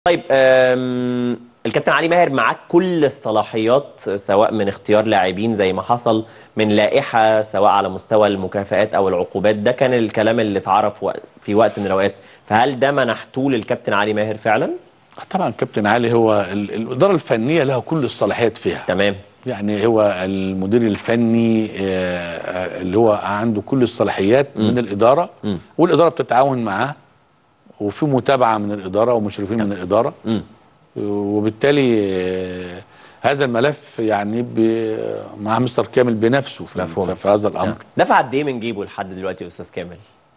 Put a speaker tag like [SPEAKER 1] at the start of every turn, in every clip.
[SPEAKER 1] طيب أم، الكابتن علي ماهر معاك كل الصلاحيات سواء من اختيار لاعبين زي ما حصل من لائحة سواء على مستوى المكافآت أو العقوبات ده كان الكلام اللي اتعرف وق- في وقت من الأوقات فهل ده منحتوه للكابتن علي ماهر فعلا؟
[SPEAKER 2] طبعا كابتن علي هو ال- الاداره الفنيه لها كل الصلاحيات فيها
[SPEAKER 1] تمام
[SPEAKER 2] يعني هو المدير الفني آه، اللي هو عنده كل الصلاحيات من الاداره
[SPEAKER 1] مم.
[SPEAKER 2] والاداره بتتعاون معاه وفي متابعه من الاداره ومشرفين من الاداره
[SPEAKER 1] مم.
[SPEAKER 2] وبالتالي آه، هذا الملف يعني ب- مع مستر كامل بنفسه في,
[SPEAKER 1] مفهوم.
[SPEAKER 2] في, في هذا الامر
[SPEAKER 1] دفع قد إيه من جيبه لحد دلوقتي يا أستاذ كامل؟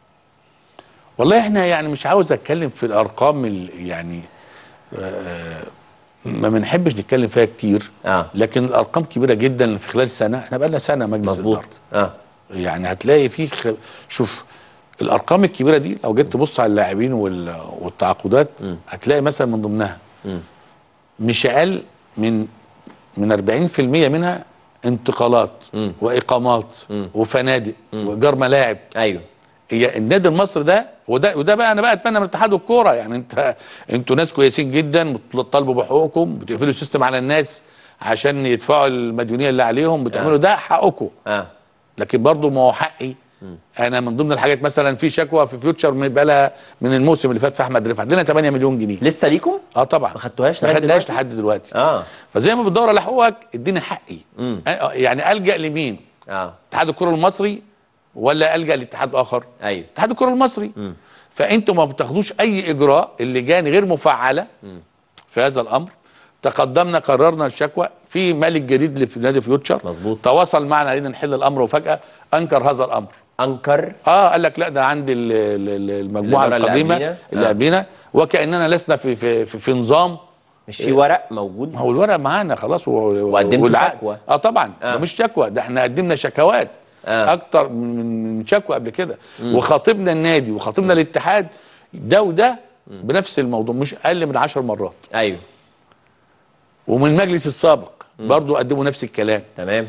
[SPEAKER 2] والله احنا يعني مش عاوز اتكلم في الارقام ال- يعني آه، ما بنحبش نتكلم فيها كتير
[SPEAKER 1] اه
[SPEAKER 2] لكن الارقام كبيره جدا في خلال سنه احنا بقى لنا سنه مجلس
[SPEAKER 1] مظبوط
[SPEAKER 2] الإدارة.
[SPEAKER 1] اه
[SPEAKER 2] يعني هتلاقي في خ... شوف الارقام الكبيره دي لو جيت تبص على اللاعبين وال... والتعاقدات
[SPEAKER 1] م.
[SPEAKER 2] هتلاقي مثلا من ضمنها
[SPEAKER 1] مم.
[SPEAKER 2] مش اقل من من 40% منها انتقالات
[SPEAKER 1] م.
[SPEAKER 2] واقامات
[SPEAKER 1] م.
[SPEAKER 2] وفنادق وايجار ملاعب
[SPEAKER 1] أيوه
[SPEAKER 2] هي النادي المصري ده وده وده بقى انا بقى اتمنى من اتحاد الكوره يعني انت انتوا ناس كويسين جدا بتطالبوا بحقوقكم بتقفلوا السيستم على الناس عشان يدفعوا المديونيه اللي عليهم بتعملوا ده حقكم
[SPEAKER 1] اه
[SPEAKER 2] لكن برضه ما هو حقي انا من ضمن الحاجات مثلا في شكوى في فيوتشر من بقى من الموسم اللي فات في احمد رفعت لنا 8 مليون جنيه
[SPEAKER 1] لسه ليكم؟
[SPEAKER 2] اه طبعا
[SPEAKER 1] ما خدتوهاش
[SPEAKER 2] ما
[SPEAKER 1] لغاية
[SPEAKER 2] خدناش
[SPEAKER 1] دلوقتي؟
[SPEAKER 2] لحد دلوقتي
[SPEAKER 1] اه
[SPEAKER 2] فزي ما بتدور على حقوقك اديني حقي
[SPEAKER 1] مم.
[SPEAKER 2] آه، يعني الجا لمين
[SPEAKER 1] اه
[SPEAKER 2] اتحاد الكره المصري ولا الجا لاتحاد اخر
[SPEAKER 1] أيوه
[SPEAKER 2] اتحاد الكره المصري
[SPEAKER 1] مم.
[SPEAKER 2] فانتوا ما بتاخدوش اي اجراء اللجان غير مفعله في هذا الامر تقدمنا قررنا الشكوى في مالك جديد اللي في نادي فيوتشر
[SPEAKER 1] مظبوط.
[SPEAKER 2] تواصل معنا علينا نحل الامر وفجاه انكر هذا الامر
[SPEAKER 1] أنكر
[SPEAKER 2] اه قال لك لا ده عندي ال- ال- ال- المجموعه
[SPEAKER 1] الإدارة اللي
[SPEAKER 2] القديمه
[SPEAKER 1] قبلينا.
[SPEAKER 2] اللي
[SPEAKER 1] آه.
[SPEAKER 2] قبلنا وكاننا لسنا في في في, في نظام
[SPEAKER 1] مش في ورق موجود؟
[SPEAKER 2] ما هو الورق معانا خلاص و- و-
[SPEAKER 1] وقدمتوا
[SPEAKER 2] والعقد-
[SPEAKER 1] شكوى.
[SPEAKER 2] اه طبعا
[SPEAKER 1] آه.
[SPEAKER 2] ده مش شكوى ده احنا قدمنا شكوات
[SPEAKER 1] آه.
[SPEAKER 2] اكتر من من شكوى قبل كده وخاطبنا النادي وخاطبنا الاتحاد ده وده بنفس الموضوع مش اقل من 10 مرات
[SPEAKER 1] أيوه
[SPEAKER 2] ومن المجلس السابق برضو قدموا نفس الكلام
[SPEAKER 1] تمام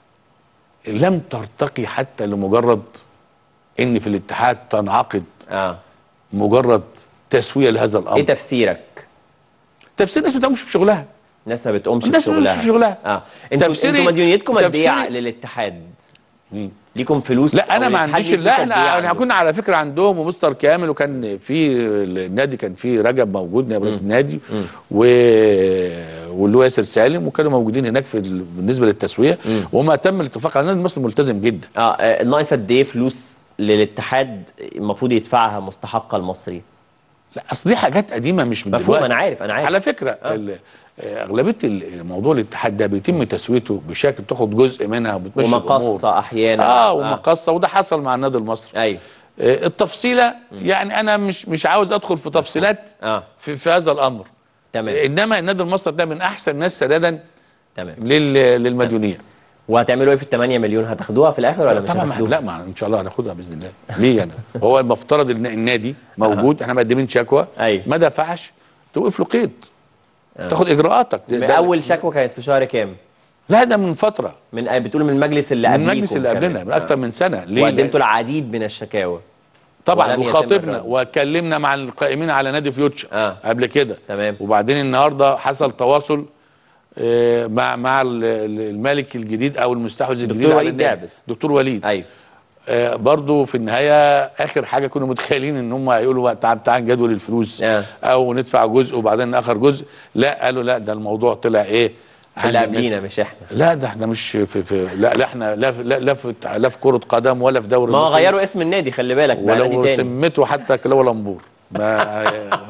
[SPEAKER 2] لم ترتقي حتى لمجرد ان في الاتحاد تنعقد
[SPEAKER 1] اه
[SPEAKER 2] مجرد تسويه لهذا الامر
[SPEAKER 1] ايه تفسيرك؟
[SPEAKER 2] تفسير الناس ما بتقومش بشغلها
[SPEAKER 1] الناس ما بتقومش
[SPEAKER 2] الناس ما بتقومش
[SPEAKER 1] بشغلها
[SPEAKER 2] بشغلها.
[SPEAKER 1] اه انتوا
[SPEAKER 2] تفسيري-
[SPEAKER 1] انتوا مديونيتكم قد ايه
[SPEAKER 2] تفسيري-
[SPEAKER 1] للاتحاد؟
[SPEAKER 2] مين؟
[SPEAKER 1] ليكم فلوس
[SPEAKER 2] لا انا
[SPEAKER 1] أو
[SPEAKER 2] ما
[SPEAKER 1] الاتحاد
[SPEAKER 2] عنديش
[SPEAKER 1] ليه
[SPEAKER 2] لا
[SPEAKER 1] فلوس قد إيه
[SPEAKER 2] احنا احنا
[SPEAKER 1] عنده؟
[SPEAKER 2] كنا على فكره عندهم ومستر كامل وكان في النادي كان في رجب موجود نائب رئيس النادي و واللي هو ياسر سالم وكانوا موجودين هناك في ال... بالنسبه للتسويه وما تم الاتفاق على النادي المصري ملتزم جدا
[SPEAKER 1] اه آه، ناقص قد ايه فلوس للاتحاد المفروض يدفعها مستحقه المصري؟
[SPEAKER 2] لا اصل دي حاجات قديمه مش من
[SPEAKER 1] مفهوم
[SPEAKER 2] دلوقتي
[SPEAKER 1] انا عارف انا عارف
[SPEAKER 2] على فكره ال- آه، اغلبيه ال- موضوع الاتحاد ده بيتم تسويته بشكل بتاخد جزء منها وبتمشي الامور
[SPEAKER 1] ومقصه احيانا
[SPEAKER 2] اه ومقصه وده حصل مع النادي المصري
[SPEAKER 1] ايوه
[SPEAKER 2] آه، التفصيله يعني انا مش مش عاوز ادخل في تفصيلات
[SPEAKER 1] اه
[SPEAKER 2] في, في هذا الامر
[SPEAKER 1] تمام
[SPEAKER 2] انما النادي المصري ده من احسن الناس سدادا
[SPEAKER 1] تمام
[SPEAKER 2] لل- للمديونيه
[SPEAKER 1] وهتعملوا ايه في ال 8 مليون هتاخدوها في الاخر ولا مش
[SPEAKER 2] طبعا ما-
[SPEAKER 1] هتاخدوها؟
[SPEAKER 2] لا ما ان شاء الله هناخدها باذن الله ليه انا هو المفترض ان النادي موجود احنا مقدمين شكوى
[SPEAKER 1] أيوة.
[SPEAKER 2] ما دفعش توقف له قيد تاخد اجراءاتك ده-
[SPEAKER 1] من
[SPEAKER 2] ده-
[SPEAKER 1] اول شكوى كانت في شهر كام؟
[SPEAKER 2] لا ده من فتره
[SPEAKER 1] من آه، بتقول من المجلس اللي
[SPEAKER 2] من
[SPEAKER 1] قبليكم
[SPEAKER 2] المجلس اللي
[SPEAKER 1] كمان.
[SPEAKER 2] قبلنا من اكتر من سنه ليه
[SPEAKER 1] وقدمتوا العديد من الشكاوى
[SPEAKER 2] طبعا
[SPEAKER 1] ولم يتم
[SPEAKER 2] وخاطبنا
[SPEAKER 1] الرد.
[SPEAKER 2] واتكلمنا مع القائمين على نادي فيوتشر
[SPEAKER 1] آه.
[SPEAKER 2] قبل كده
[SPEAKER 1] تمام.
[SPEAKER 2] وبعدين النهارده حصل تواصل آه، مع مع ال- ال- المالك الجديد او المستحوذ الجديد على
[SPEAKER 1] وليد
[SPEAKER 2] النادي.
[SPEAKER 1] دعبس.
[SPEAKER 2] دكتور وليد
[SPEAKER 1] ايوه
[SPEAKER 2] آه، برضو في النهايه اخر حاجه كنا متخيلين ان هم هيقولوا بقى تعال تعال جدول الفلوس
[SPEAKER 1] آه.
[SPEAKER 2] او ندفع جزء وبعدين اخر جزء لا قالوا لا ده الموضوع طلع ايه
[SPEAKER 1] في اللي
[SPEAKER 2] عند الناس-
[SPEAKER 1] قبلينا مش احنا
[SPEAKER 2] لا ده احنا مش في, في لا لا احنا لا في لا, لا في لا في كره قدم ولا في دوري
[SPEAKER 1] ما هو
[SPEAKER 2] المصري.
[SPEAKER 1] غيروا اسم النادي خلي بالك بقى نادي
[SPEAKER 2] ولو
[SPEAKER 1] تاني
[SPEAKER 2] سميته حتى كلاوه لمبور ما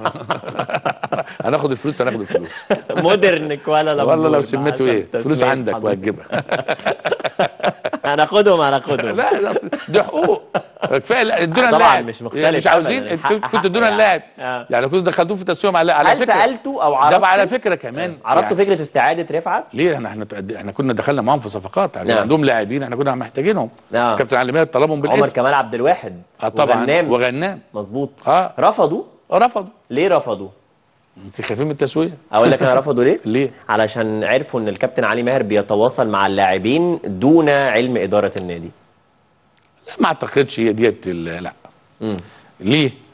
[SPEAKER 2] هناخد الفلوس هناخد الفلوس
[SPEAKER 1] مودرن كوالا لامبور
[SPEAKER 2] والله لو
[SPEAKER 1] مع
[SPEAKER 2] سميته ايه
[SPEAKER 1] حسب
[SPEAKER 2] فلوس
[SPEAKER 1] تسمية
[SPEAKER 2] عندك
[SPEAKER 1] حضرتك.
[SPEAKER 2] وهتجيبها
[SPEAKER 1] هناخدهم هناخدهم
[SPEAKER 2] لا ده أصل دي حقوق كفايه لا، ادونا
[SPEAKER 1] طبعاً
[SPEAKER 2] اللاعب
[SPEAKER 1] مش مختلف
[SPEAKER 2] يعني مش عاوزين
[SPEAKER 1] أبداً.
[SPEAKER 2] انتوا
[SPEAKER 1] الحق
[SPEAKER 2] كنتوا
[SPEAKER 1] حق
[SPEAKER 2] ادونا
[SPEAKER 1] يعني.
[SPEAKER 2] اللاعب
[SPEAKER 1] آه.
[SPEAKER 2] يعني كنتوا دخلتوه في تسويهم على على
[SPEAKER 1] هل
[SPEAKER 2] فكره
[SPEAKER 1] سالتوا او
[SPEAKER 2] ده
[SPEAKER 1] عرضتوا
[SPEAKER 2] على فكره كمان
[SPEAKER 1] عرضتوا
[SPEAKER 2] يعني
[SPEAKER 1] فكره استعاده رفعت
[SPEAKER 2] ليه احنا احنا تقد- احنا كنا دخلنا معاهم في صفقات يعني
[SPEAKER 1] نعم.
[SPEAKER 2] عندهم لاعبين احنا كنا محتاجينهم
[SPEAKER 1] نعم.
[SPEAKER 2] كابتن علي ماهر طلبهم
[SPEAKER 1] عمر
[SPEAKER 2] بالاسم
[SPEAKER 1] كمال عبد الواحد
[SPEAKER 2] اه طبعا
[SPEAKER 1] وغنام
[SPEAKER 2] وغنام
[SPEAKER 1] مظبوط
[SPEAKER 2] اه
[SPEAKER 1] رفضوا
[SPEAKER 2] رفضوا
[SPEAKER 1] ليه رفضوا
[SPEAKER 2] يمكن خايفين من التسويه
[SPEAKER 1] اقول لك انا رفضوا ليه
[SPEAKER 2] ليه
[SPEAKER 1] علشان عرفوا ان الكابتن علي ماهر بيتواصل مع اللاعبين دون علم اداره النادي
[SPEAKER 2] لا ما اعتقدش هي ديت ال- لا
[SPEAKER 1] امم
[SPEAKER 2] ليه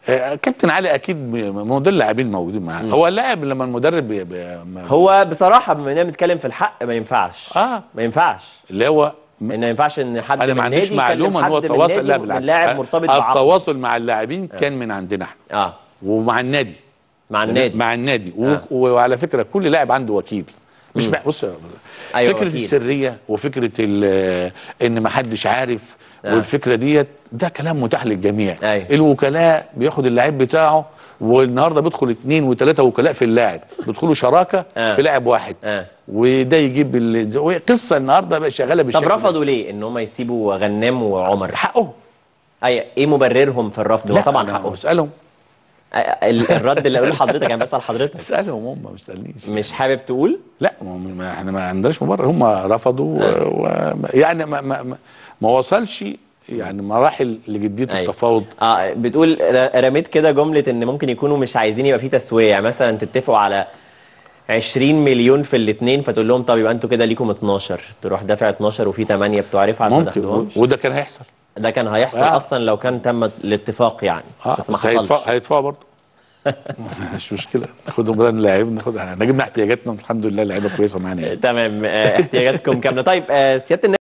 [SPEAKER 2] آه، كابتن علي اكيد م- موديل لاعبين موجودين معاه هو اللاعب لما المدرب بي بي ما-
[SPEAKER 1] هو بصراحه بما اننا بنتكلم في الحق ما ينفعش
[SPEAKER 2] اه
[SPEAKER 1] ما ينفعش
[SPEAKER 2] اللي هو
[SPEAKER 1] ان ما ينفعش ان حد
[SPEAKER 2] انا
[SPEAKER 1] من
[SPEAKER 2] ما عنديش
[SPEAKER 1] نادي
[SPEAKER 2] معلومه ان
[SPEAKER 1] يكلم
[SPEAKER 2] هو
[SPEAKER 1] حد من
[SPEAKER 2] التواصل
[SPEAKER 1] نادي
[SPEAKER 2] لا
[SPEAKER 1] من
[SPEAKER 2] بالعكس
[SPEAKER 1] لاعب مرتبط بعقد
[SPEAKER 2] التواصل مع اللاعبين كان من عندنا احنا
[SPEAKER 1] اه
[SPEAKER 2] ومع النادي
[SPEAKER 1] مع النادي
[SPEAKER 2] مع النادي و...
[SPEAKER 1] آه.
[SPEAKER 2] وعلى فكره كل لاعب عنده وكيل مش بقى بص يا-
[SPEAKER 1] أيوة،
[SPEAKER 2] فكره
[SPEAKER 1] وكيل.
[SPEAKER 2] السريه وفكره ال- ان ما حدش عارف
[SPEAKER 1] آه.
[SPEAKER 2] والفكره ديت ده كلام متاح للجميع
[SPEAKER 1] أيوة.
[SPEAKER 2] الوكلاء بياخد اللعيب بتاعه والنهارده بيدخل اثنين وثلاثه وكلاء في اللاعب بيدخلوا شراكه
[SPEAKER 1] آه.
[SPEAKER 2] في لاعب واحد
[SPEAKER 1] آه.
[SPEAKER 2] وده يجيب ال... وهي قصه النهارده بقى شغاله
[SPEAKER 1] طب
[SPEAKER 2] بالشكل ده.
[SPEAKER 1] رفضوا ليه ان هم يسيبوا غنام وعمر
[SPEAKER 2] حقهم
[SPEAKER 1] اي ايه مبررهم في الرفض هو
[SPEAKER 2] لا،
[SPEAKER 1] طبعا
[SPEAKER 2] أنا
[SPEAKER 1] حقهم
[SPEAKER 2] اسالهم
[SPEAKER 1] آه، ال- الرد اللي اقوله لحضرتك انا بسال حضرتك
[SPEAKER 2] اسالهم هم ما بيسالنيش
[SPEAKER 1] مش حابب تقول
[SPEAKER 2] لا ما هم- ما احنا ما عندناش مبرر هم رفضوا و... و... يعني ما, ما, ما, ما وصلش يعني مراحل لجديه
[SPEAKER 1] أيوة.
[SPEAKER 2] التفاوض
[SPEAKER 1] اه بتقول ر- رميت كده جمله ان ممكن يكونوا مش عايزين يبقى في تسويه يعني مثلا تتفقوا على 20 مليون في الاثنين فتقول لهم طب يبقى انتوا كده ليكم 12 تروح دافع 12 وفي 8 بتوع رفعت ما
[SPEAKER 2] ممكن و...
[SPEAKER 1] تاخدوهمش
[SPEAKER 2] وده كان هيحصل
[SPEAKER 1] ده كان هيحصل
[SPEAKER 2] آه.
[SPEAKER 1] اصلا لو كان تم الاتفاق يعني
[SPEAKER 2] اه
[SPEAKER 1] بس ما
[SPEAKER 2] بس هيدفعوا
[SPEAKER 1] حصلش
[SPEAKER 2] هيدفعوا برضه مش مشكله ناخدهم بقى نلاعب ناخد احنا جبنا احتياجاتنا الحمد لله لعيبه كويسه معانا يعني.
[SPEAKER 1] تمام آه، احتياجاتكم كامله طيب آه، سياده النائب